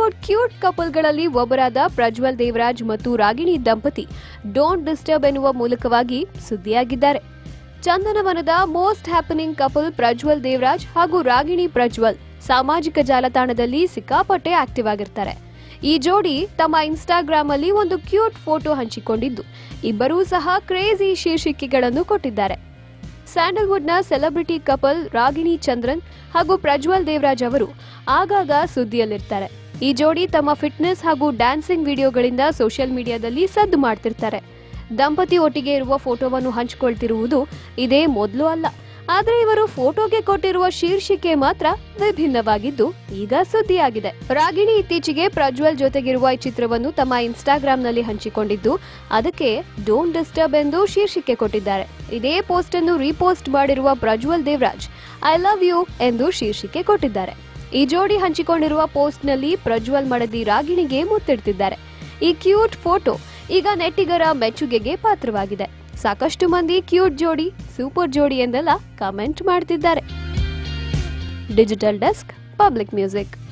Bollywood cute ಕಪಲ್ಗಳಲ್ಲಿ ಒಬ್ಬರಾದ ಪ್ರಜ್ವಲ್ ದೇವರಾಜ್ ಮತ್ತು ರಾಗಿಣಿ ದಂಪತಿ ಡೋಂಟ್ ಡಿಸ್ಟರ್ಬ್ ಎನ್ನುವ ಮೂಲಕವಾಗಿ ಸುದ್ದಿಯಾಗಿದ್ದಾರೆ ಚಂದನವನದ most happening couple Prajwal Devaraj ಹಾಗೂ ರಾಗಿಣಿ ಪ್ರಜ್ವಲ್ ಸಾಮಾಜಿಕ ಜಾಲತಾಣದಲ್ಲಿ ಸಿಕ್ಕಾಪಟ್ಟೆ ಆಕ್ಟಿವ್ ಆಗಿರ್ತಾರೆ ಈ ಜೋಡಿ ತಮ್ಮ ಇನ್ಸ್ಟಾಗ್ರಾಮ್ ಅಲ್ಲಿ ಒಂದು ಕ್ಯೂಟ್ ಫೋಟೋ ಹಂಚಿಕೊಂಡಿದ್ದು ಇಬ್ಬರೂ ಸಹ ಕ್ರೇಜಿ ಶೀರ್ಷಿಕೆಗಳನ್ನು ಕೊಟ್ಟಿದ್ದಾರೆ ಸ್ಯಾಂಡಲ್ವುಡ್ನ ಸೆಲೆಬ್ರಿಟಿ ಕಪಲ್ ರಾಗಿಣಿ ಚಂದ್ರನ್ ಹಾಗೂ ಪ್ರಜ್ವಲ್ ದೇವರಾಜ್ ಅವರು ಆಗಾಗ ಸುದ್ದಿಯಲ್ಲಿರ್ತಾರೆ ಈ ಜೋಡಿ ತಮ್ಮ ಫಿಟ್ನೆಸ್ ಹಾಗೂ ಡ್ಯಾನ್ಸಿಂಗ್ ವಿಡಿಯೋಗಳಿಂದ ಸೋಷಿಯಲ್ ಮೀಡಿಯಾದಲ್ಲಿ ಸದ್ದು ಮಾಡ್ತಿರ್ತಾರೆ ದಂಪತಿ ಒಟ್ಟಿಗೆ ಇರುವ ಫೋಟೋವನ್ನು ಹಂಚಿಕೊಳ್ತಿರುವುದು ಇದೇ ಮೊದಲು ಅಲ್ಲ ಆದ್ರೆ ಇವರು ಫೋಟೋಗೆ ಕೊಟ್ಟಿರುವ ಶೀರ್ಷಿಕೆ ಮಾತ್ರ ವಿಭಿನ್ನವಾಗಿದ್ದು ಈಗ ಸುದ್ದಿಯಾಗಿದೆ ರಾಗಿಣಿ ಇತ್ತೀಚೆಗೆ ಪ್ರಜ್ವಲ್ ಜೊತೆಗಿರುವ ಈ ಚಿತ್ರವನ್ನು ತಮ್ಮ ಇನ್ಸ್ಟಾಗ್ರಾಂನಲ್ಲಿ ಹಂಚಿಕೊಂಡಿದ್ದು ಅದಕ್ಕೆ ಡೋಂಟ್ ಡಿಸ್ಟರ್ಬ್ ಎಂದು ಶೀರ್ಷಿಕೆ ಕೊಟ್ಟಿದ್ದಾರೆ ಇದೇ ಪೋಸ್ಟ್ ಅನ್ನು ರೀಪೋಸ್ಟ್ ಮಾಡಿರುವ Prajwal Devaraj I love you ಎಂದು ಶೀರ್ಷಿಕೆ ಕೊಟ್ಟಿದ್ದಾರೆ ಈ ಜೋಡಿ ಹಂಚಿಕೊಂಡಿರುವ ಪೋಸ್ಟ್ನಲ್ಲಿ ಪ್ರಜ್ವಲ್ ಮಡದಿ ರಾಗಿಣಿಗೆ ಮುತ್ತಿಡ್ತಿದ್ದಾರೆ ಈ ಕ್ಯೂಟ್ ಫೋಟೋ ಈಗ ನೆಟ್ಟಿಗರ ಮೆಚ್ಚುಗೆಗೆ ಪಾತ್ರವಾಗಿದೆ ಸಾಕಷ್ಟು ಮಂದಿ ಕ್ಯೂಟ್ ಜೋಡಿ ಸೂಪರ್ ಜೋಡಿ ಎಂದೆಲ್ಲ ಕಮೆಂಟ್ ಮಾಡ್ತಿದ್ದಾರೆ ಡಿಜಿಟಲ್ ಡೆಸ್ಕ್ ಪಬ್ಲಿಕ್ ಮ್ಯೂಸಿಕ್